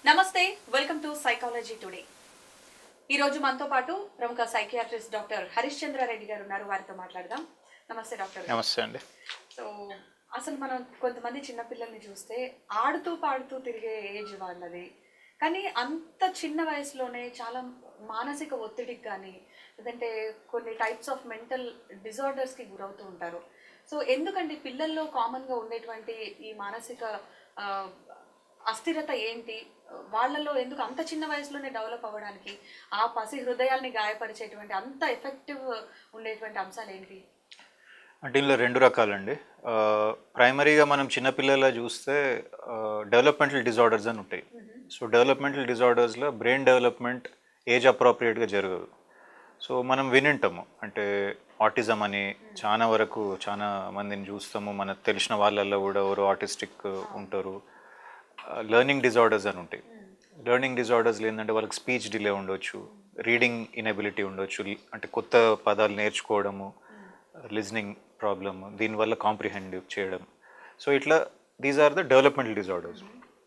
నమస్తే welcome to psychology today ఈ రోజు మనతో పాటు ప్రముఖ సైకియాట్రిస్ట్ డాక్టర్ హరీష్ చంద్రారెడ్డి గారు ఉన్నారు వారితో మాట్లాడదాం నమస్తే డాక్టర్ గారు. నమస్తే అండి సో అసలు మనం కొంతమంది చిన్నపిల్లల్ని చూస్తే ఆడుతూ పాడుతూ తిరిగే ఏజ్ వాళ్ళది కానీ అంత చిన్న వయసులోనే చాలా మానసిక ఒత్తిడికి కానీ లేదంటే కొన్ని టైప్స్ ఆఫ్ మెంటల్ డిజార్డర్స్కి గురవుతూ ఉంటారు సో ఎందుకండి పిల్లల్లో కామన్గా ఉండేటువంటి ఈ మానసిక ఆ, అస్థిరత ఏంటి వాళ్ళలో ఎందుకు అంత చిన్న వయసులోనే డెవలప్ అవ్వడానికి ఆ పసి హృదయాల్ని గాయపరిచేటువంటి అంత ఎఫెక్టివ్ ఉండేటువంటి అంశాలు ఏంటి అంటే ఇందులో రెండు రకాలండి ఆ, ప్రైమరీగా మనం చిన్నపిల్లల చూస్తే డెవలప్మెంటల్ డిజార్డర్స్ అని ఉంటాయి సో డెవలప్మెంటల్ డిజార్డర్స్లో బ్రెయిన్ డెవలప్మెంట్ ఏజ్ అప్రోప్రియేట్గా జరగదు సో మనం వినింటాము అంటే ఆటిజం అని చాలా వరకు చాలా మందిని చూస్తాము మనకు తెలిసిన వాళ్ళల్లో కూడా ఎవరు ఆటిస్టిక్ ఉంటారు లెర్నింగ్ డిజార్డర్స్ అని ఉంటాయి లెర్నింగ్ డిజార్డర్స్ ఏంటంటే వాళ్ళకి స్పీచ్ డిలే ఉండొచ్చు రీడింగ్ ఇనబిలిటీ ఉండొచ్చు అంటే కొత్త పదాలు నేర్చుకోవడము లిజనింగ్ ప్రాబ్లమ్ దీనివల్ల కాంప్రిహెండ్ చేయడం సో ఇట్లా these are the developmental disorders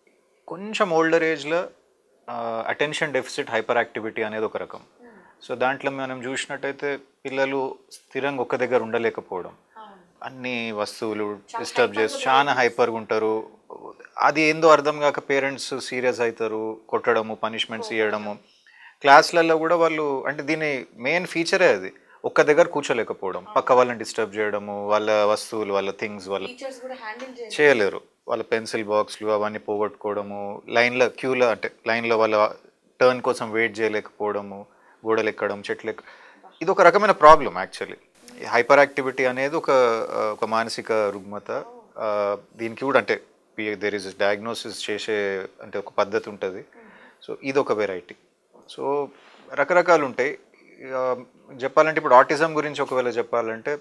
కొంచెం ఓల్డర్ ఏజ్లో అటెన్షన్ డెఫిసిట్ హైపర్ యాక్టివిటీ అనేది ఒక రకం సో దాంట్లో మనం చూసినట్టయితే పిల్లలు స్థిరంగా ఒక్క దగ్గర ఉండలేకపోవడం అవును అన్ని వస్తువులు డిస్టర్బ్ చేసి చాలా హైపర్గా ఉంటారు అది ఏందో అర్థం కాక పేరెంట్స్ సీరియస్ అవుతారు కొట్టడము పనిష్మెంట్స్ ఇవ్వడము క్లాస్లలో కూడా వాళ్ళు అంటే దీని మెయిన్ ఫీచరే అది ఒక్క దగ్గర కూర్చోలేకపోవడం పక్క వాళ్ళని డిస్టర్బ్ చేయడము వాళ్ళ వస్తువులు వాళ్ళ థింగ్స్ వాళ్ళ టీచర్స్ కూడా హ్యాండిల్ చేయాలి చేయలేరు వాళ్ళ పెన్సిల్ బాక్స్లు అవన్నీ పోగొట్టుకోవడము లైన్లో క్యూలో అంటే లైన్లో వాళ్ళ టర్న్ కోసం వెయిట్ చేయలేకపోవడము గోడలు ఎక్కడం చెట్లు ఎక్క ఇది ఒక రకమైన ప్రాబ్లం యాక్చువల్లీ హైపర్ యాక్టివిటీ అనేది ఒక ఆ, ఒక మానసిక రుగ్మత ఆ, దీనికి కూడా అంటే దేర్ ఇస్ డయాగ్నోసిస్ చేసే అంటే ఒక పద్ధతి ఉంటుంది సో ఇది ఒక వెరైటీ సో రకరకాలు ఉంటాయి ఆ, చెప్పాలంటే ఇప్పుడు ఆటిజం గురించి ఒకవేళ చెప్పాలంటే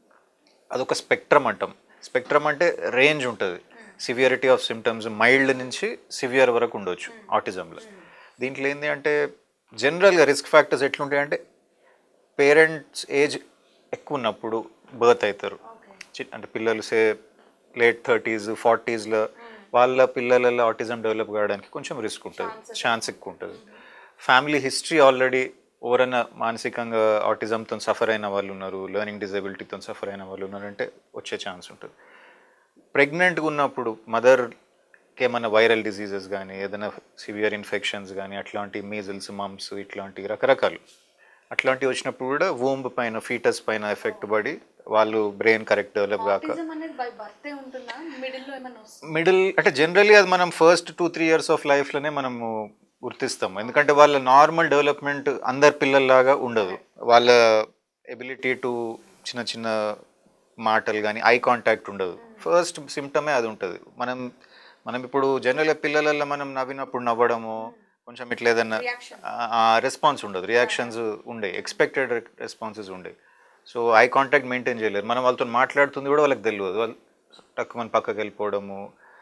అదొక స్పెక్ట్రమ్ అంటాం స్పెక్ట్రమ్ అంటే రేంజ్ ఉంటుంది సివియరిటీ ఆఫ్ సిమ్టమ్స్ మైల్డ్ నుంచి సివియర్ వరకు ఉండొచ్చు ఆటిజంలో దీంట్లో ఏంటి అంటే జనరల్గా రిస్క్ ఫ్యాక్టర్స్ ఎట్లుంటాయంటే పేరెంట్స్ ఏజ్ ఎక్కువ ఉన్నప్పుడు బర్త్ అవుతారు ఓకే చి- అంటే పిల్లలు సే లేట్ థర్టీస్ ఫార్టీస్లో వాళ్ళ పిల్లలలో ఆటిజం డెవలప్ కావడానికి కొంచెం రిస్క్ ఉంటుంది ఛాన్స్ ఎక్కువ ఉంటుంది ఫ్యామిలీ హిస్టరీ ఆల్రెడీ ఎవరైనా మానసికంగా ఆటిజంతో సఫర్ అయిన వాళ్ళు ఉన్నారు లెర్నింగ్ డిజబిలిటీతో సఫర్ అయిన వాళ్ళు ఉన్నారు అంటే వచ్చే ఛాన్స్ ఉంటుంది ప్రెగ్నెంట్గా ఉన్నప్పుడు మదర్కి ఏమైనా వైరల్ డిసీజెస్ కానీ ఏదైనా సివియర్ ఇన్ఫెక్షన్స్ కానీ అట్లాంటి మీజిల్స్ మమ్స్ ఇట్లాంటి రకరకాలు అట్లాంటివి వచ్చినప్పుడు కూడా వూంబ్ పైన ఫీటస్ పైన ఎఫెక్ట్ పడి వాళ్ళు బ్రెయిన్ కరెక్ట్ డెవలప్ కాక ఆటిజం అనేది బై బర్తే ఉంటుందా మిడిల్ లో ఏమైనా వస్తుందా మిడిల్ అంటే జనరల్లీ అది మనం first two three years of లైఫ్లోనే మనము గుర్తిస్తాము ఎందుకంటే వాళ్ళ నార్మల్ డెవలప్మెంట్ అందరి పిల్లల్లాగా ఉండదు వాళ్ళ ఎబిలిటీ టు చిన్న చిన్న మాటలు కానీ ఐ కాంటాక్ట్ ఉండదు ఫస్ట్ సిమ్టమే అది ఉంటుంది మనం మనం ఇప్పుడు జనరల్గా పిల్లలలో మనం నవ్వినప్పుడు నవ్వడము కొంచెం ఇట్లా ఏదన్నా రియాక్షన్ రెస్పాన్స్ ఉండదు రియాక్షన్స్ ఉండే ఎక్స్పెక్టెడ్ రెస్పాన్సెస్ ఉండే సో ఐ కాంటాక్ట్ మెయింటైన్ చేయలేరు మనం వాళ్ళతో మాట్లాడుతుంది కూడా వాళ్ళకి తెలియదు వాళ్ళు టక్కు మన పక్కకి వెళ్ళిపోవడము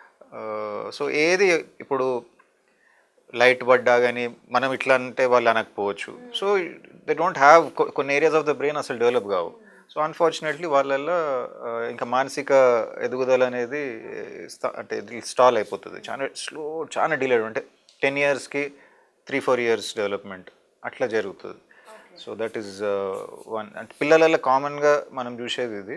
సో ఏది ఇప్పుడు లైట్ పడ్డా కానీ మనం ఇట్లా అంటే వాళ్ళు అనకపోవచ్చు సో దే డోంట్ హ్యావ్ కొన్ని ఏరియాస్ ఆఫ్ ద బ్రెయిన్ అసలు డెవలప్ కావు సో అన్ఫార్చునేట్లీ వాళ్ళల్లో ఆ, ఇంకా మానసిక ఎదుగుదల అనేది sta- అంటే స్టాల్ అయిపోతుంది చాలా స్లో చాలా డిలే అంటే టెన్ ఇయర్స్కి త్రీ ఫోర్ ఇయర్స్ డెవలప్మెంట్ అట్లా జరుగుతుంది సో దట్ ఈస్ వన్ అంటే పిల్లలలో కామన్గా మనం చూసేది ఇది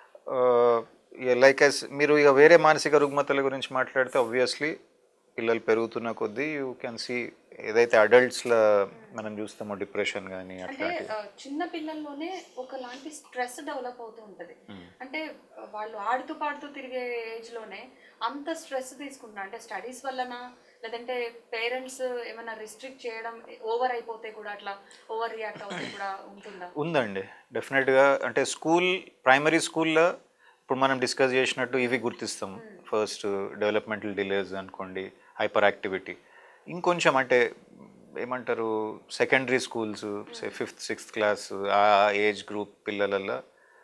లైక్ ఎస్ మీరు ఇక వేరే మానసిక రుగ్మతల గురించి మాట్లాడితే ఆబ్వియస్లీ పిల్లలు పెరుగుతున్న కొద్దీ యూ కెన్ సీ ఏదైతే అడల్ట్స్లో మనం చూస్తామో డిప్రెషన్ కానీ అంటే అట్లాంటివి ఆ, చిన్న పిల్లల్లోనే ఒకలాంటి స్ట్రెస్ డెవలప్ అవుతూ ఉంటది అంటే ఆ, వాళ్ళు ఆడుతూ పాడుతూ తిరిగే ఏజ్ లోనే అంత స్ట్రెస్ తీసుకుంటున్నారు అంటే స్టడీస్ వల్లనా లేదంటే పేరెంట్స్ ఏమైనా రిస్ట్రిక్ట్ చేయడం ఓవర్ అయిపోతే కూడా అట్లా ఓవర్ రియాక్ట్ అవుతే కూడా ఉంటుందా ఉందండి డెఫినెట్గా అంటే స్కూల్ ప్రైమరీ స్కూల్లో ఇప్పుడు మనం డిస్కస్ చేసినట్టు ఇవి గుర్తిస్తాం ఫస్ట్ డెవలప్మెంటల్ డిలేస్ అనుకోండి హైపర్ యాక్టివిటీ ఇంకొంచెం అంటే ఏమంటారు secondary schools say fifth sixth class ఆ ఏజ్ గ్రూప్ పిల్లలలో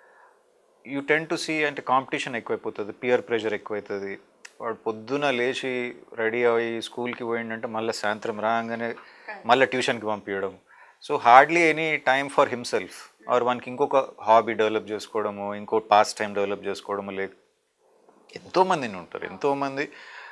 యూ టెన్ టు సీ అంటే కాంపిటీషన్ ఎక్కువైపోతుంది పియర్ ప్రెషర్ ఎక్కువైతుంది వాడు పొద్దున లేచి రెడీ అయ్యి స్కూల్కి పోయిండంటే మళ్ళీ సాయంత్రం రాగానే మళ్ళీ ట్యూషన్కి పంపించడం so hardly any time for himself or మనకి ఇంకొక హాబీ డెవలప్ చేసుకోవడము ఇంకో పాస్ టైం డెవలప్ చేసుకోవడము లేక ఎంతోమంది ఉంటారు ఎంతోమంది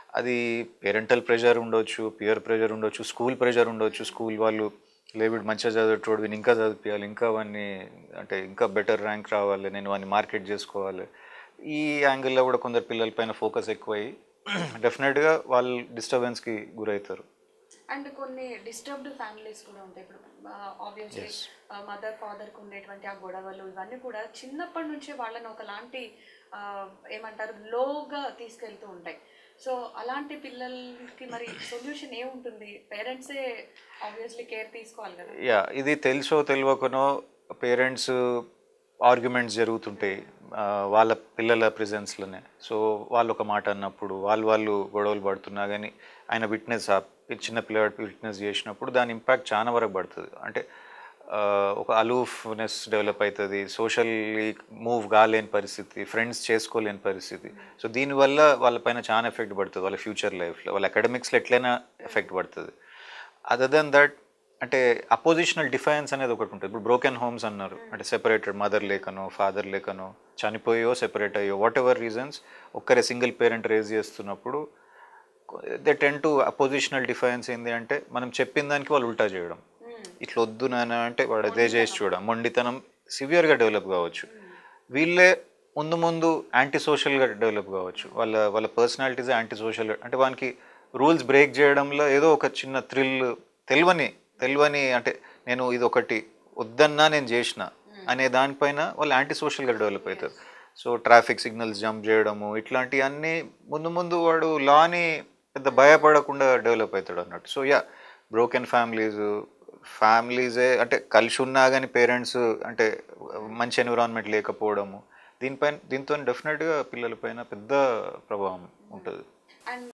అది పేరెంటల్ ప్రెషర్ ఉండొచ్చు పియర్ ప్రెషర్ ఉండొచ్చు స్కూల్ ప్రెషర్ ఉండొచ్చు స్కూల్ వాళ్ళు లేవిడ్ మంచిగా చదివేటోడు వీని ఇంకా చదివించాలి ఇంకా వాడిని అంటే ఇంకా బెటర్ ర్యాంక్ రావాలి నేను వాడిని మార్కెట్ చేసుకోవాలి ఈ యాంగిల్లో కూడా కొందరు పిల్లల పైన ఫోకస్ ఎక్కువయ్యి డెఫినెట్గా వాళ్ళు డిస్టర్బెన్స్కి గురవుతారు అండ్ కొన్ని డిస్టర్బ్డ్ ఫ్యామిలీస్ కూడా ఉంటాయి ఇప్పుడు ఆబ్వియస్లీ మదర్ ఫాదర్కి ఉండేటువంటి ఆ గొడవలు ఇవన్నీ కూడా చిన్నప్పటి నుంచే వాళ్ళని ఒకలాంటి ఆ, ఏమంటారు లోగా తీసుకెళ్తూ ఉంటాయి సో అలాంటి పిల్లలకి మరి సొల్యూషన్ ఏముంటుంది పేరెంట్సే ఆబ్వియస్లీ కేర్ తీసుకోవాలి కదా యా ఇది తెలుసో తెలియకనో పేరెంట్స్ ఆర్గ్యుమెంట్స్ జరుగుతుంటాయి ఆ, వాళ్ళ పిల్లల ప్రెజెన్స్లోనే సో వాళ్ళు ఒక మాట అన్నప్పుడు వాళ్ళు వాళ్ళు గొడవలు పడుతున్నా కానీ ఆయన విట్నెస్ చిన్న పిల్లవాడు విట్నెస్ చేసినప్పుడు దాని ఇంపాక్ట్ చాలా వరకు పడుతుంది అంటే ఆ, ఒక అలూఫ్నెస్ డెవలప్ అవుతుంది సోషల్లీ మూవ్ కాలేని పరిస్థితి ఫ్రెండ్స్ చేసుకోలేని పరిస్థితి సో దీనివల్ల వాళ్ళపైన చాలా ఎఫెక్ట్ పడుతుంది వాళ్ళ ఫ్యూచర్ లైఫ్లో వాళ్ళ అకాడమిక్స్లో ఎట్లయినా ఎఫెక్ట్ పడుతుంది అదర్ దెన్ దట్ అంటే అపోజిషనల్ డిఫైన్స్ అనేది ఒకటి ఉంటుంది ఇప్పుడు బ్రోకెన్ హోమ్స్ అన్నారు అంటే సెపరేటెడ్ మదర్ లేకనో ఫాదర్ లేకనో చనిపోయో సెపరేట్ అయ్యో వాట్ ఎవర్ రీజన్స్ ఒక్కరే సింగిల్ పేరెంట్ రేజ్ చేస్తున్నప్పుడు they tend to oppositional defiance ఏంటి అంటే మనం చెప్పిన దానికి వాళ్ళు ఉల్టా చేయడం ఇట్లా వద్దు నాన్న అంటే వాడు అదే చేసి చూడడం మొండితనం సివియర్గా డెవలప్ కావచ్చు వీళ్ళే ముందు ముందు యాంటీ సోషల్గా డెవలప్ కావచ్చు వాళ్ళ వాళ్ళ పర్సనాలిటీస్ యాంటీ సోషల్ అంటే వానికి రూల్స్ బ్రేక్ చేయడంలో ఏదో ఒక చిన్న థ్రిల్ తెలియని తెలియని అంటే నేను ఇది ఒకటి వద్దన్నా నేను చేసిన అనే దానిపైన వాళ్ళు యాంటీ సోషల్గా డెవలప్ అవుతారు సో ట్రాఫిక్ సిగ్నల్స్ జంప్ చేయడము ఇట్లాంటివన్నీ ముందు ముందు వాడు లాని పెద్ద భయపడకుండా డెవలప్ అవుతాడు అన్నట్టు సో యా బ్రోకెన్ ఫ్యామిలీస్ ఫ్యామిలీసే అంటే కలిసి ఉన్నా కానీ పేరెంట్స్ అంటే మంచి ఎన్విరాన్మెంట్ లేకపోవడము దీనిపైన దీంతో డెఫినెట్గా పిల్లలపైన పెద్ద ప్రభావం ఉంటుంది అండ్